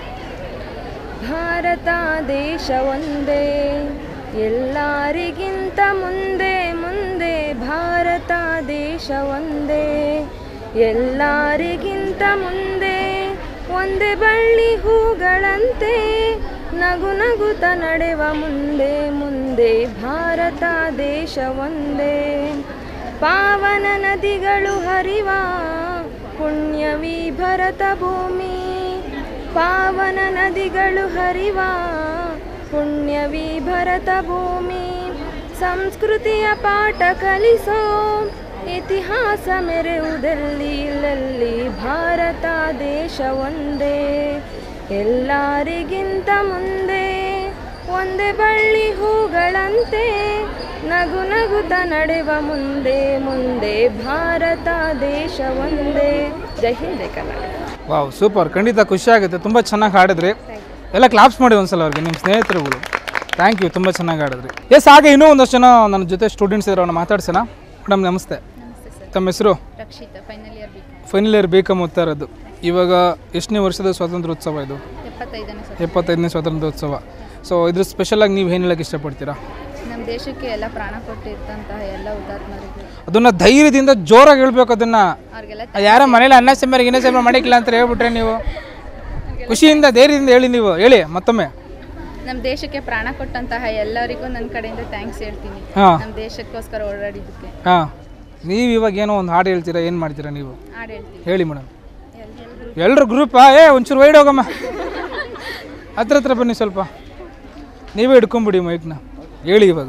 ಭಾರತ ದೇಶ ಒಂದೇ ಎಲ್ಲರಿಗಿಂತ ಮುಂದೆ ಮುಂದೆ ಭಾರತ ದೇಶ ಒಂದೇ ಎಲ್ಲರಿಗಿಂತ ಮುಂದೆ ಒಂದೇ ಬಳ್ಳಿ ಹೂಗಳಂತೆ ನಗು ನಗುತ್ತ ನಡೆವ ಮುಂದೆ ಮುಂದೆ ಭಾರತ ದೇಶ ಒಂದೇ ಪಾವನ ನದಿಗಳು ಹರಿವ ಪುಣ್ಯವೀ ಭರತ ಭೂಮಿ ಪಾವನ ನದಿಗಳು ಹರಿವ ಪುಣ್ಯವೀ ಭರತ ಭೂಮಿ ಸಂಸ್ಕೃತಿಯ ಪಾಠ ಕಲಿಸೋ ಇತಿಹಾಸ ಮೆರೆಯುವುದಲ್ಲಿ ಇಲ್ಲಲ್ಲಿ ಭಾರತ ದೇಶ ಒಂದೇ ಎಲ್ಲರಿಗಿಂತ ಮುಂದೆ ಒಂದೇ ಬಳ್ಳಿ ಹೂಗಳಂತೆ ನಗು ನಗುತ್ತ ನಡೆವ ಮುಂದೆ ಮುಂದೆ ಭಾರತ ದೇಶ ಒಂದೇ ಜೈ ಹಿಂದ್ ಜೈ ಕರ್ನಾಟಕ ವಾವ್ ಸೂಪರ್ ಖಂಡಿತ ಖುಷಿ ಆಗುತ್ತೆ ತುಂಬ ಚೆನ್ನಾಗಿ ಹಾಡಿದ್ರಿ ಎಲ್ಲ ಕ್ಲಾಪ್ಸ್ ಮಾಡಿ ಒಂದ್ಸಲ ಅವ್ರಿಗೆ ನಿಮ್ಮ ಸ್ನೇಹಿತರುಗಳು ಥ್ಯಾಂಕ್ ಯು ತುಂಬ ಚೆನ್ನಾಗಿ ಹಾಡಿದ್ರಿ ಎಸ್ ಹಾಗೆ ಇನ್ನೂ ಒಂದಷ್ಟು ಜನ ನನ್ನ ಜೊತೆ ಸ್ಟೂಡೆಂಟ್ಸ್ ಇದ್ದಾರೆ ಅವ್ರನ್ನ ಮಾತಾಡ್ಸೋಣ ಮೇಡಮ್ ನಮಸ್ತೆ ತಮ್ಮ ಹೆಸರು Rakshita final year B final year ಬೇಕಮ್ ಓದ್ತಾ ಇರೋದು ಇವಾಗ ಎಷ್ಟನೇ ವರ್ಷದ ಸ್ವಾತಂತ್ರ್ಯೋತ್ಸವ ಇದು ಎಪ್ಪತ್ತೈದನೇ ಸತ ಎಪ್ಪತ್ತೈದನೇ ಸ್ವಾತಂತ್ರ್ಯೋತ್ಸವ ಸೊ ಇದ್ರ ಸ್ಪೆಷಲಾಗಿ ನೀವು ಏನು ಹೇಳಕ್ಕೆ ಇಷ್ಟಪಡ್ತೀರಾ ನಮ್ಮ ದೇಶಕ್ಕೆ ಎಲ್ಲ ಪ್ರಾಣ ಕೊಟ್ಟಿರ್ತಂತಹ ಎಲ್ಲ ಹುತಾತ್ಮರಿಗೂ ಅದನ್ನು ಧೈರ್ಯದಿಂದ ಜೋರಾಗಿ ಹೇಳ್ಬೇಕು ಅದನ್ನು ಅವ್ರಿಗೆಲ್ಲ ಯಾರೋ ಮನೇಲಿ ಅನ್ನ ಸಾಂಬಾರು ಗಿನ್ನ ಸಾಂಬಾರು ಮಾಡಿಕ್ಕಿಲ್ಲ ಅಂತ ಹೇಳ್ಬಿಟ್ರೆ ನೀವು ಖುಷಿಯಿಂದ ಧೈರ್ಯದಿಂದ ಹೇಳಿ ನೀವು ಹೇಳಿ ಮತ್ತೊಮ್ಮೆ ನಮ್ಮ ದೇಶಕ್ಕೆ ಪ್ರಾಣ ಕೊಟ್ಟಂತಹ ಎಲ್ಲರಿಗೂ ನನ್ನ ಕಡೆಯಿಂದ ಥ್ಯಾಂಕ್ಸ್ ಹೇಳ್ತೀನಿ ಹಾಂ ನಮ್ಮ ದೇಶಕ್ಕೋಸ್ಕರ ಓಡಾಡಿದ್ದಕ್ಕೆ ಹಾಂ ನೀವು ಇವಾಗ ಏನೋ ಒಂದು ಹಾಡು ಹೇಳ್ತೀರಾ ಏನು ಮಾಡ್ತೀರಾ ನೀವು ಹಾಡು ಹೇಳ್ತೀನಿ ಹೇಳಿ ಮೇಡಮ್ ಎಲ್ಲರೂ ಗ್ರೂಪಾ ಏ ಒಂಚೂರು ವೈಡ್ ಹೋಗಮ್ಮ ಹತ್ರ ಹತ್ರ ಬನ್ನಿ ಸ್ವಲ್ಪ ನೀವೇ ಹಿಡ್ಕೊಂಬಿಡಿ ಮೈಕ್ನ ಹೇಳಿ ಇವಾಗ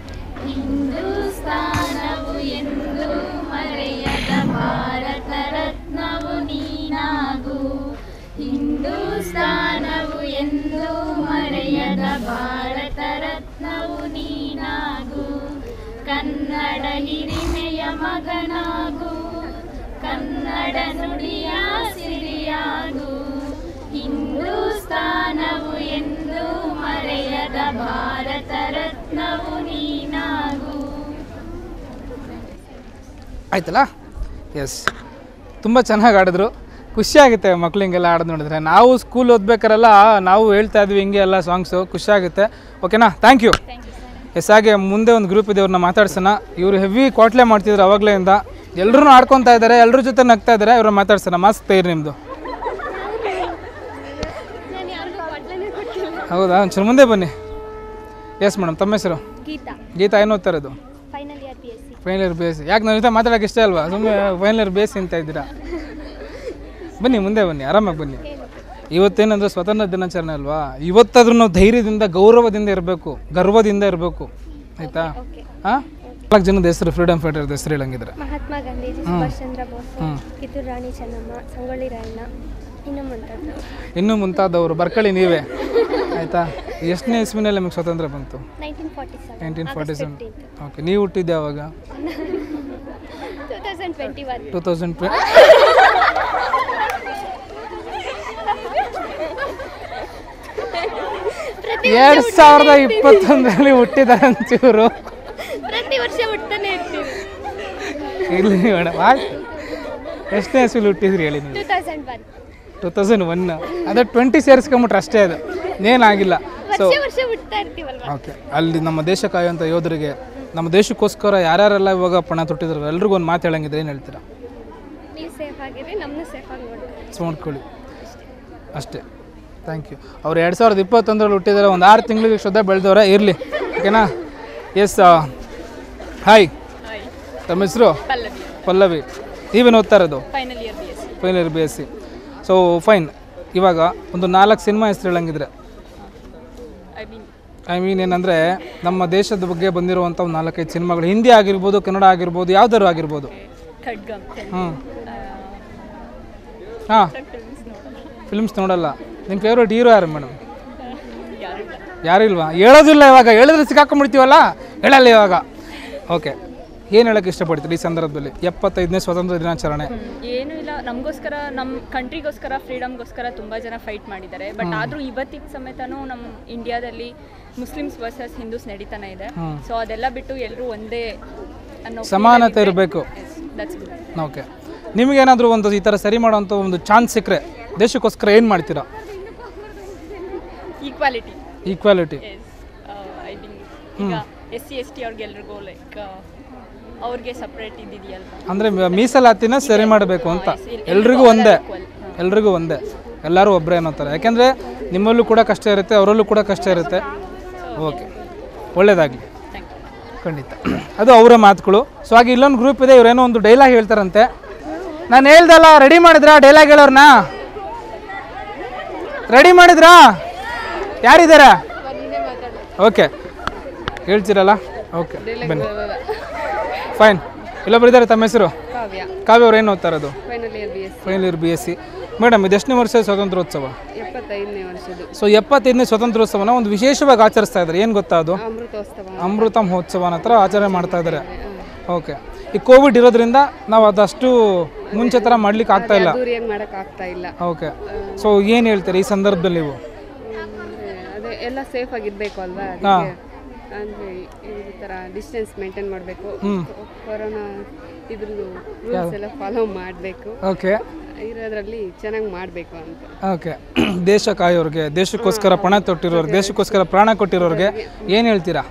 ಆಯ್ತಲ್ಲ ಎಸ್ ತುಂಬ ಚೆನ್ನಾಗಿ ಆಡಿದ್ರು ಖುಷಿ ಆಗುತ್ತೆ ಮಕ್ಳು ಹಿಂಗೆಲ್ಲ ಆಡೋದು ನೋಡಿದ್ರೆ ನಾವು ಸ್ಕೂಲ್ ಓದ್ಬೇಕಾರೆಲ್ಲ ನಾವು ಹೇಳ್ತಾ ಇದ್ವಿ ಹಿಂಗೆ ಎಲ್ಲ ಸಾಂಗ್ಸು ಖುಷಿ ಆಗುತ್ತೆ ಓಕೆನಾ ಥ್ಯಾಂಕ್ ಯು ಎಸ್ ಹಾಗೆ ಮುಂದೆ ಒಂದು ಗ್ರೂಪ್ ಇದೆ ಅವ್ರನ್ನ ಮಾತಾಡ್ಸೋಣ ಇವರು ಹೆವಿ ಕ್ವಾಟ್ಲೆ ಮಾಡ್ತಿದ್ರು ಅವಾಗಲೇಯಿಂದ ಎಲ್ಲರೂ ಆಡ್ಕೊತಾ ಇದ್ದಾರೆ ಎಲ್ಲರ ಜೊತೆ ನಗ್ತಾ ಇದ್ದಾರೆ ಇವ್ರ ಮಾತಾಡ್ಸೋಣ ಮಸ್ತ್ ಇರಿ ನಿಮ್ಮದು ಹೌದಾ ಒಂಚೂರು ಮುಂದೆ ಬನ್ನಿ ಎಸ್ ಮೇಡಮ್ ತಮ್ಮ ಹೆಸರು ಗೀತಾ ಗೀತಾ ಏನು ಓದ್ತಾ ಇರೋದು final year B S C final year ಬೇಸಿ ಯಾಕೆ ನನ್ನ ಜೊತೆ ಮಾತಾಡೋಕೆ ಇಷ್ಟ ಅಲ್ವಾ ಸುಮ್ಮನೆ ಫೈನಲ್ ಇಯರ್ ಬೇಸಿ ಅಂತ ಇದ್ದೀರಾ ಬನ್ನಿ ಮುಂದೆ ಬನ್ನಿ ಆರಾಮಾಗಿ ಬನ್ನಿ ಇವತ್ತೇನಂದ್ರೆ ಸ್ವತಂತ್ರ ದಿನಾಚರಣೆ ಅಲ್ವಾ ಇವತ್ತಾದ್ರೂ ನಾವು ಧೈರ್ಯದಿಂದ ಗೌರವದಿಂದ ಇರಬೇಕು ಗರ್ವದಿಂದ ಇರಬೇಕು ಆಯ್ತಾ ಹಾಂ ನಾಲ್ಕು ಜನದ ಹೆಸರು ಫ್ರೀಡಮ್ ಫೈಟರ್ದ ಹೆಸರು ಹೇಳಂಗಿದ್ರೆ ಮಹಾತ್ಮ ಗಾಂಧೀಜಿ ಸುಭಾಷ್ ಚಂದ್ರ ಬೋಸ್ ಕಿತ್ತೂರು ರಾಣಿ ಚೆನ್ನಮ್ಮ ಸಂಗೊಳ್ಳಿ ರಾಯಣ್ಣ ಇನ್ನು ಮುಂತಾದ ಇನ್ನೂ ಮುಂತಾದವರು ಬರ್ಕಳಿ ನೀವೇ ಆಯಿತಾ ಎಷ್ಟನೇ ಇಸ್ವಿನಲ್ಲಿ ನಮಗೆ ಸ್ವಾತಂತ್ರ್ಯ ಬಂತು nineteen forty seven nineteen forty seven okay ನೀವು ಹುಟ್ಟಿದ್ದೆ ಅವಾಗ two thousand twenty one two thousand ಟ್ವೆ ಎರಡು ಸಾವಿರದ ಇಪ್ಪತ್ತೊಂದರಲ್ಲಿ ಹುಟ್ಟಿದ್ದಾರೆ ಅಂತಿವರು ಪ್ರತಿ ವರ್ಷ ಹುಡ್ತಾನೆ ಇರ್ತೀವಿ ಇಲ್ಲಿ ಮೇಡಮ್ ಆಯ್ತು ಎಷ್ಟನೇ ಇಸ್ವಿಲಿ ಹುಟ್ಟಿದ್ರಿ ಹೇಳಿ ನೀವು two thousand one two thousand one ಅದೇ ಟ್ವೆಂಟಿ ಸೇರಿಸ್ಕೊಂಬಿಟ್ರೆ ಅಷ್ಟೇ ಅದು ಏನಾಗಿಲ್ಲ ಸೊ ವರ್ಷ ವರ್ಷ ಹುಡ್ತಾ ಇರ್ತೀವಲ್ವಾ ಓಕೆ ಅಲ್ಲಿ ನಮ್ಮ ದೇಶ ಕಾಯುವಂಥ ಯೋಧರಿಗೆ ನಮ್ಮ ದೇಶಕ್ಕೋಸ್ಕರ ಯಾರ್ಯಾರೆಲ್ಲ ಇವಾಗ ಪಣ ತೊಟ್ಟಿದ್ರು ಎಲ್ರಿಗೂ ಒಂದು ಮಾತು ಹೇಳಂಗಿದ್ರೆ ಏನು ಹೇಳ್ತೀರಾ ನೀವು ಸೇಫ್ ಆಗಿರಿ ನಮ್ಮನ್ನು ಸೇಫ್ ಆಗಿ ನೋಡ್ತೀವಿ ಸೊ ನೋಡ್ಕೊಳ್ಳಿ ಅಷ್ಟೇ ಥ್ಯಾಂಕ್ ಯು ಅವ್ರು ಎರಡು ಸಾವಿರದ ಇಪ್ಪತ್ತೊಂದರಲ್ಲಿ ಹುಟ್ಟಿದ್ದಾರೆ ಒಂದು ಆರು ತಿಂಗಳಿಗೆ ಶ್ರದ್ಧೆ ಬೆಳೆದವ್ರೆ ಇರಲಿ ಓಕೆನಾ ಎಸ್ ಹಾಯ್ ತಮ್ಮ ಹೆಸರು ಪಲ್ಲವಿ ನೀವೇನು ಓದ್ತಾ ಇರೋದು final year B S final year B S C so fine ಇವಾಗ ಒಂದು ನಾಲ್ಕು ಸಿನಿಮಾ ಹೆಸರು ಹೇಳಂಗಿದ್ರೆ ಐ ಮೀನ್ ಐ ಮೀನ್ ಏನಂದರೆ ನಮ್ಮ ದೇಶದ ಬಗ್ಗೆ ಬಂದಿರುವಂಥ ಒಂದು ನಾಲ್ಕೈದು ಸಿನಿಮಾಗಳು ಹಿಂದಿ ಆಗಿರ್ಬೋದು ಕನ್ನಡ ಆಗಿರ್ಬೋದು ಯಾವ್ದಾದ್ರು ಆಗಿರ್ಬೋದು ಖಡ್ಗಮ್ ಹ್ಞೂ ಹಾಂ ಫಿಲ್ಮ್ಸ್ ನೋಡಲ್ಲ ನಿಮ್ಮ ಫೇವ್ರೇಟ್ ಹೀರೋ ಯಾರು ಮೇಡಮ್ ಯಾರು ಇಲ್ವಾ ಹೇಳೋದಿಲ್ಲ ಇವಾಗ ಹೇಳಿದ್ರೆ ಸಿಕ್ಕಾಕೊಂಡ್ಬಿಡ್ತೀವಲ್ಲ ಹೇಳಲ್ಲ ಇವಾಗ ಓಕೆ ಏನು ಹೇಳೋಕ್ಕೆ ಇಷ್ಟಪಡ್ತೀರಿ ಈ ಸಂದರ್ಭದಲ್ಲಿ ಎಪ್ಪತ್ತೈದನೇ ಸ್ವಾತಂತ್ರ್ಯ ದಿನಾಚರಣೆ ಏನೂ ಇಲ್ಲ ನಮಗೋಸ್ಕರ ನಮ್ಮ ಕಂಟ್ರಿಗೋಸ್ಕರ ಫ್ರೀಡಮ್ಗೋಸ್ಕರ ತುಂಬ ಜನ ಫೈಟ್ ಮಾಡಿದ್ದಾರೆ ಬಟ್ ಆದರೂ ಇವತ್ತಿಗೆ ಸಮೇತನೂ ನಮ್ಮ ಇಂಡಿಯಾದಲ್ಲಿ ಮುಸ್ಲಿಮ್ಸ್ ವರ್ಸಸ್ ಹಿಂದೂಸ್ ನಡೀತಾನೆ ಇದೆ ಸೊ ಅದೆಲ್ಲ ಬಿಟ್ಟು ಎಲ್ಲರೂ ಒಂದೇ ಅನ್ನೋ ಸಮಾನತೆ ಇರಬೇಕು ದಟ್ಸ್ ಗುಡ್ ಓಕೆ ನಿಮಗೇನಾದರೂ ಒಂದು ಈ ಥರ ಸರಿ ಮಾಡೋವಂಥ ಒಂದು ಚಾನ್ಸ್ ಸಿಕ್ಕರೆ ದೇಶಕ್ಕೋಸ್ಕರ ಏನು ಮಾಡ್ತೀರಾ equality equality yes I think ಈಗ ಎಸ್ ಸಿ ಎಸ್ ಟಿ ಅವ್ರಿಗೆಲ್ರಿಗೂ ಲೈಕ್ ಅವ್ರಿಗೆ ಸಪ್ರೇಟ್ ಇದ್ದಿದೆಯಲ್ವಾ ಅಂದರೆ ಮೀಸಲಾತಿನ ಸರಿ ಮಾಡಬೇಕು ಅಂತ ಎಲ್ರಿಗೂ ಒಂದೇ ಎಲ್ರಿಗೂ ಒಂದೇ ಎಲ್ಲರೂ ಒಬ್ಬರೇ ಅನ್ನೋ ಥರ ಯಾಕೆಂದರೆ ನಿಮ್ಮಲ್ಲೂ ಕೂಡ ಕಷ್ಟ ಇರುತ್ತೆ ಅವರಲ್ಲೂ ಕೂಡ ಕಷ್ಟ ಇರುತ್ತೆ ಓಕೆ ಒಳ್ಳೇದಾಗಲಿ ಖಂಡಿತ ಅದು ಅವರ ಮಾತುಗಳು ಸೊ ಹಾಗೆ ಇಲ್ಲೊಂದು ಗ್ರೂಪ್ ಇದೆ ಇವರೇನೋ ಒಂದು ಡೈಲಾಗ್ ಹೇಳ್ತಾರಂತೆ ನಾನು ಹೇಳ್ದಲ್ಲ ರೆಡಿ ಮಾಡಿದ್ರಾ ಡೈಲಾಗ್ ಹೇಳೋರ್ನ ರೆಡಿ ಮಾಡಿದ್ರಾ ಯಾರಿದ್ದಾರೆ ಓಕೆ ಹೇಳ್ತೀರಲ್ಲ ಓಕೆ ಬನ್ನಿ ಫೈನ್ ಇಲ್ಲೊಬ್ರು ಇದ್ದಾರೆ ತಮ್ಮ ಹೆಸರು ಕಾವ್ಯ ಕಾವ್ಯ ಅವ್ರು ಏನು ಓದ್ತಾ ಇರೋದು final year B S final year B S C madam ಇದು ಎಷ್ಟನೇ ವರ್ಷ ಸ್ವಾತಂತ್ರ್ಯೋತ್ಸವ ಎಪ್ಪತ್ತೈದನೇ ವರ್ಷದ್ದು ಸೊ ಎಪ್ಪತ್ತೈದನೇ ಸ್ವಾತಂತ್ರ್ಯೋತ್ಸವನ ಒಂದು ವಿಶೇಷವಾಗಿ ಆಚರಿಸ್ತಾ ಇದ್ದಾರೆ ಏನು ಗೊತ್ತಾ ಅದು ಅಮೃತೋತ್ಸವ ಅಮೃತ ಮಹೋತ್ಸವ ಅನ್ನೋ ಥರ ಆಚರಣೆ ಮಾಡ್ತಾ ಇದ್ದಾರೆ ಓಕೆ ಈ ಕೋವಿಡ್ ಇರೋದ್ರಿಂದ ನಾವು ಅದಷ್ಟು ಮುಂಚೆ ಥರ ಮಾಡ್ಲಿಕ್ಕೆ ಆಗ್ತಾ ಇಲ್ಲ ಅದ್ದೂರಿಯಾಗಿ ಮಾಡಕ್ ಆಗ್ತಾ ಇಲ್ಲ ಓಕೆ ಸೊ ಏನು ಹೇಳ್ತೀರಿ ಈ ಸಂದರ್ಭದಲ್ಲಿ ನೀವು ಅಂದ್ರೆ ಅದೇ ಎಲ್ಲ ಸೇಫ್ ಆಗಿರ್ಬೇಕು ಅಲ್ವಾ ಅದಕ್ಕೆ ಅಂದ್ರೆ ಈ ಥರ ಡಿಸ್ಟೆನ್ಸ್ ಮೇಂಟೈನ್ ಮಾಡಬೇಕು ಕೊರೋನಾ ಇದ್ರದ್ದು ರೂಲ್ಸ್ ಎಲ್ಲ ಫಾಲೋ ಮಾಡಬೇಕು ಓಕೆ ಇರೋದ್ರಲ್ಲಿ ಚೆನ್ನಾಗಿ ಮಾಡಬೇಕು ಅಂತ ಓಕೆ ದೇಶ ಕಾಯೋರಿಗೆ ದೇಶಕ್ಕೋಸ್ಕರ ಪಣ ತೊಟ್ಟಿರೋರು ದೇಶಕ್ಕೋಸ್ಕರ ಪ್ರಾಣ ಕೊಟ್ಟಿರೋರಿಗೆ ಏನು ಹೇಳ್ತೀರಾ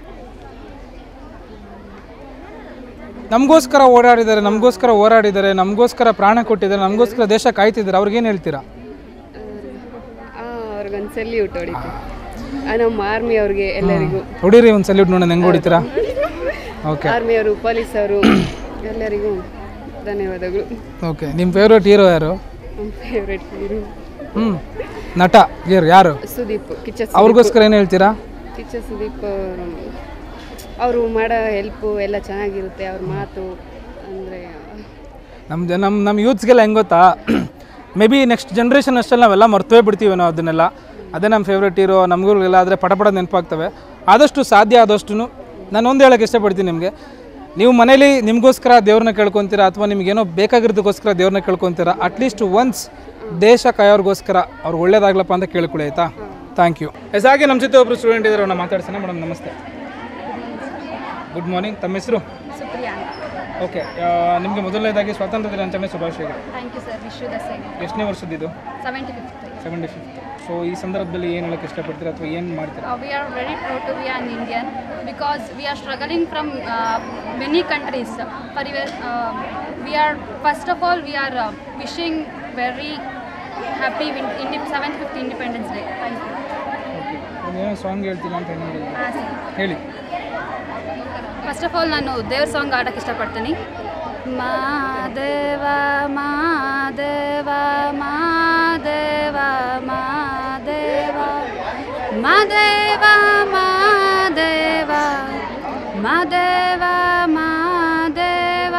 ನಮಗೋಸ್ಕರ ಓಡಾಡಿದ್ದಾರೆ ನಮಗೋಸ್ಕರ ಹೋರಾಡಿದ್ದಾರೆ ನಮಗೋಸ್ಕರ ಪ್ರಾಣ ಕೊಟ್ಟಿದ್ದಾರೆ ನಮಗೋಸ್ಕರ ದೇಶ ಕಾಯ್ತಿದ್ದಾರೆ ಅವ್ರಿಗೇನು ಹೇಳ್ತೀರಾ ಆ, ಅವ್ರಿಗೊಂದು ಸೆಲ್ಯೂಟ್ ಹೊಡಿತು ಆ, ನಮ್ಮ ಆರ್ಮಿ ಅವ್ರಿಗೆ ಎಲ್ಲರಿಗೂ ಹೊಡೀರಿ ಒಂದು ಸಲ್ಯೂಟ್ ನೋಡೋಣ ಹೆಂಗೆ ಹೊಡಿತೀರಾ ಓಕೆ ಆರ್ಮಿ ಅವರು ಪೊಲೀಸ್ ಅವರು ಎಲ್ಲರಿಗೂ ಧನ್ಯವಾದಗಳು ಓಕೆ ನಿಮ್ಮ ಫೇವ್ರೇಟ್ ಹೀರೋ ಯಾರು ನಮ್ಮ ಫೇವ್ರೆಟ್ ಹೀರೋ ಹ್ಞೂ ನಟ ಹೀರೋ ಯಾರು ಸುದೀಪ್ ಕಿಚ್ಚ ಸುದೀಪ್. ಅವ್ರಿಗೋಸ್ಕರ ಏನು ಹೇಳ್ತೀರಾ ಕಿಚ್ಚ ಸುದೀಪ್ ಅವರು ಮಾಡೋ ಹೆಲ್ಪು ಎಲ್ಲ ಚೆನ್ನಾಗಿರುತ್ತೆ ಅವ್ರ ಮಾತು ಅಂದರೆ ನಮ್ಮ ಜನ ನಮ್ಮ ನಮ್ಮ ಯೂತ್ಸ್ಗೆಲ್ಲ ಹೆಂಗೆ ಗೊತ್ತಾ ಮೇ ಬಿ ನೆಕ್ಸ್ಟ್ ಜನ್ರೇಷನ್ ಅಷ್ಟಲ್ಲಿ ನಾವೆಲ್ಲ ಮರ್ತೋೇ ಬಿಡ್ತೀವಿ ನಾವು ಅದನ್ನೆಲ್ಲ ಅದೇ ನಮ್ಮ ಫೇವ್ರೇಟ್ ಹೀರೋ ನಮಗೆಲ್ಲ ಆದರೆ ಪಟ ಪಟ ನೆನಪಾಗ್ತವೆ ಆದಷ್ಟು ಸಾಧ್ಯ ಆದಷ್ಟು ನಾನು ಒಂದು ಹೇಳೋಕ್ಕೆ ಇಷ್ಟಪಡ್ತೀನಿ ನಿಮಗೆ ನೀವು ಮನೇಲಿ ನಿಮಗೋಸ್ಕರ ದೇವ್ರನ್ನ ಕೇಳ್ಕೊತೀರಾ ಅಥವಾ ನಿಮಗೇನೋ ಬೇಕಾಗಿರೋದಕ್ಕೋಸ್ಕರ ದೇವ್ರನ್ನ ಕೇಳ್ಕೊತೀರಾ ಅಟ್ಲೀಸ್ಟ್ ಒನ್ಸ್ ದೇಶ ಕಾಯೋರ್ಗೋಸ್ಕರ ಅವ್ರು ಒಳ್ಳೇದಾಗ್ಲಪ್ಪ ಅಂತ ಕೇಳ್ಕೊಳ್ಳಿ ಆಯಿತಾ ಥ್ಯಾಂಕ್ ಯು ಎಸ್ ಹಾಗೆ ನಮ್ಮ ಜೊತೆ ಒಬ್ಬರು ಸ್ಟೂಡೆಂಟ್ ಇದ್ದಾರೆ ಅವ್ರನ್ನ ಮಾತಾಡ್ಸೋಣ ಮೇಡಮ್ ನಮಸ್ತೆ ಗುಡ್ ಮಾರ್ನಿಂಗ್ ತಮ್ಮ ಹೆಸರು ಓಕೆ ನಿಮಗೆ ಮೊದಲನೇದಾಗಿ ಸ್ವಾತಂತ್ರ್ಯ ದಿನಾಚರಣೆ ಶುಭಾಶಯಗಳು ಥ್ಯಾಂಕ್ ಯು ಸರ್ ವಿಶ್ವ ದಸರಾ ಎಷ್ಟನೇ ವರ್ಷದಿದು seventy fifth seventy fifth so ಈ ಸಂದರ್ಭದಲ್ಲಿ ಏನು ಹೇಳಕ್ಕೆ ಇಷ್ಟಪಡ್ತೀರಾ ಅಥವಾ ಏನು ಮಾಡ್ತೀರಾ Uh, we are very proud to be an Indian because we are struggling from uh, many countries. For even, uh, we are first of all we are uh, wishing very happy win- indi- 75th Independence Day. Thank you. Okay ಏನೋ song ಹೇಳ್ತೀನಿ ಅಂತ ಏನು ಹೇಳಿಲ್ಲ Ah, sir. ಹೇಳಿ first of all ನಾನು ದೇವ್ರ song ಆಡೋಕ್ಕೆ ಇಷ್ಟಪಡ್ತೀನಿ ಮಾದೇವ ಮಾದೇವ ಮಾದೇವ ಮಾದೇವ ಮಾದೇವ ಮಾದೇವ ಮಾದೇವ ಮಾದೇವ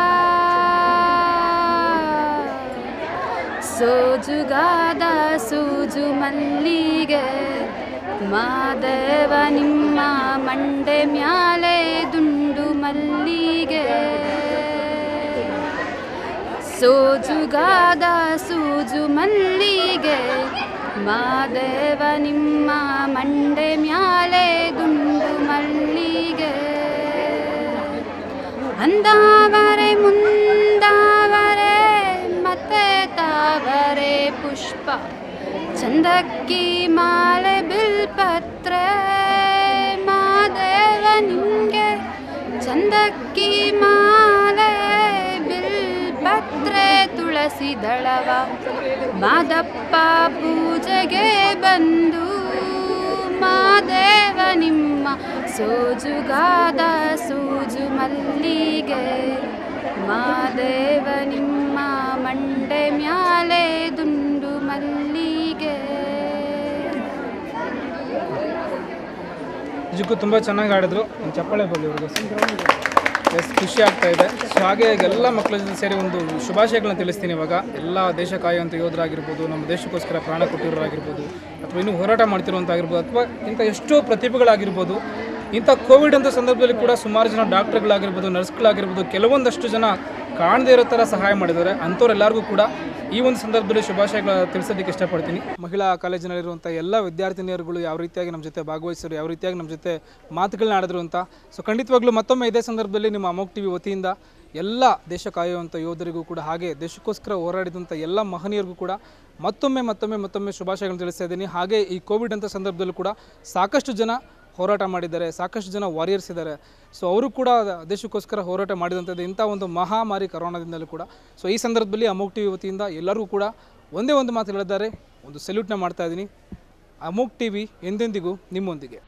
ಸೋಜುಗಾದ ಸೂಜು ಮಲ್ಲಿಗೆ ಮಾದೇವ ನಿಮ್ಮ ಮಂಡೆ ಮ್ಯಾಲೆ ದುಂಡು ಮಲ್ಲಿಗೆ ಸೋಜುಗಾದ ಸೂಜು ಮಲ್ಲಿಗೆ ಮಾದೇವ ನಿಮ್ಮ ಮಂಡೆ ಮ್ಯಾಲೆ ಗುಂಡು ಮಲ್ಲಿಗೆ ಅಂದಾವರೆ ಮುಂದಾವರೆ ಮತ್ತೆ ತಾವರೆ ಪುಷ್ಪ ಚಂದಕ್ಕಿ ಮಾಲೆ ಬಿಲ್ಪತ್ರೆ ಮಾದೇವ ನಿಮಗೆ ಚಂದಕ್ಕಿ ಮಾಲೆ ಬಿಲ್ಪತ್ರೆ ತುಳಸಿ ದಳವ ಮಾದಪ್ಪ ಪೂಜೆಗೆ ಬಂದು ಮಾದೇವ ನಿಮ್ಮ ಸೋಜುಗಾದ ಸೂಜು ಮಲ್ಲಿಗೆ ಮಾದೇವ ನಿಮ್ಮ ಮಂಡೆ ಮ್ಯಾಲೆ ದುಂಡು ಮಲ್ಲಿಗೆ ನಿಜಕ್ಕೂ ತುಂಬ ಚೆನ್ನಾಗಿ ಆಡಿದ್ರು ಒಂದು ಚಪ್ಪಾಳೆ ಬರಲಿ ಇವ್ರಿಗೆ ಎಸ್ ಖುಷಿ ಆಗ್ತಾ ಇದೆ ಸೊ ಹಾಗೆ ಎಲ್ಲ ಮಕ್ಕಳ ಜೊತೆ ಸೇರಿ ಒಂದು ಶುಭಾಶಯಗಳನ್ನ ತಿಳಿಸ್ತೀನಿ ಇವಾಗ ಎಲ್ಲ ದೇಶ ಕಾಯುವಂಥ ಯೋಧರಾಗಿರ್ಬೋದು ನಮ್ಮ ದೇಶಕ್ಕೋಸ್ಕರ ಪ್ರಾಣ ಕೊಟ್ಟಿರೋರಾಗಿರ್ಬೋದು ಅಥವಾ ಇನ್ನೂ ಹೋರಾಟ ಮಾಡ್ತಿರುವಂತಾಗಿರ್ಬೋದು ಅಥವಾ ಇಂಥ ಎಷ್ಟೋ ಪ್ರತಿಭೆಗಳಾಗಿರ್ಬೋದು ಇಂಥ ಕೋವಿಡ್ ಅಂತ ಸಂದರ್ಭದಲ್ಲಿ ಕೂಡ ಸುಮಾರು ಜನ ಡಾಕ್ಟರ್ಗಳಾಗಿರ್ಬೋದು ನರ್ಸ್ಗಳಾಗಿರ್ಬೋದು ಕೆಲವೊಂದಷ್ಟು ಜನ ಕಾಣದೇ ಇರೋ ಥರ ಸಹಾಯ ಮಾಡಿದ್ದಾರೆ ಅಂಥವ್ರೆಲ್ಲರಿಗೂ ಕೂಡ ಈ ಒಂದು ಸಂದರ್ಭದಲ್ಲಿ ಶುಭಾಶಯಗಳ ತಿಳಿಸೋದಕ್ಕೆ ಇಷ್ಟಪಡ್ತೀನಿ ಮಹಿಳಾ ಕಾಲೇಜಿನಲ್ಲಿರುವಂಥ ಎಲ್ಲ ವಿದ್ಯಾರ್ಥಿನಿಯರುಗಳು ಯಾವ ರೀತಿಯಾಗಿ ನಮ್ಮ ಜೊತೆ ಭಾಗವಹಿಸಿದ್ರು ಯಾವ ರೀತಿಯಾಗಿ ನಮ್ಮ ಜೊತೆ ಮಾತುಗಳನ್ನ ಆಡಿದ್ರು ಅಂತ ಸೊ ಖಂಡಿತವಾಗ್ಲೂ ಮತ್ತೊಮ್ಮೆ ಇದೇ ಸಂದರ್ಭದಲ್ಲಿ ನಿಮ್ಮ ಅಮೋಕ್ ಟಿವಿ ವತಿಯಿಂದ ಎಲ್ಲ ದೇಶ ಕಾಯುವಂಥ ಯೋಧರಿಗೂ ಕೂಡ ಹಾಗೆ ದೇಶಕ್ಕೋಸ್ಕರ ಹೋರಾಡಿದಂಥ ಎಲ್ಲ ಮಹನೀಯರಿಗೂ ಕೂಡ ಮತ್ತೊಮ್ಮೆ ಮತ್ತೊಮ್ಮೆ ಮತ್ತೊಮ್ಮೆ ಶುಭಾಶಯಗಳನ್ನು ತಿಳಿಸ್ತಾ ಇದ್ದೀನಿ ಹಾಗೆ ಈ ಕೋವಿಡ್ ಅಂತ ಸಂದರ್ಭದಲ್ಲೂ ಕೂಡ ಸಾಕಷ್ಟು ಜನ ಹೋರಾಟ ಮಾಡಿದ್ದಾರೆ ಸಾಕಷ್ಟು ಜನ ವಾರಿಯರ್ಸ್ ಇದ್ದಾರೆ ಸೊ ಅವರು ಕೂಡ ದೇಶಕ್ಕೋಸ್ಕರ ಹೋರಾಟ ಮಾಡಿದಂಥದ್ದು ಇಂಥ ಒಂದು ಮಹಾಮಾರಿ ಕರೋನಾದಿಂದಲೂ ಕೂಡ ಸೊ ಈ ಸಂದರ್ಭದಲ್ಲಿ ಅಮೋಕ್ ಟಿ ವಿ ವತಿಯಿಂದ ಎಲ್ಲರಿಗೂ ಕೂಡ ಒಂದೇ ಒಂದು ಮಾತು ಹೇಳಿದ್ದಾರೆ ಒಂದು ಸೆಲ್ಯೂಟ್ನ ಮಾಡ್ತಾ ಇದ್ದೀನಿ ಅಮೋಕ್ ಟಿ ವಿ ಎಂದೆಂದಿಗೂ ನಿಮ್ಮೊಂದಿಗೆ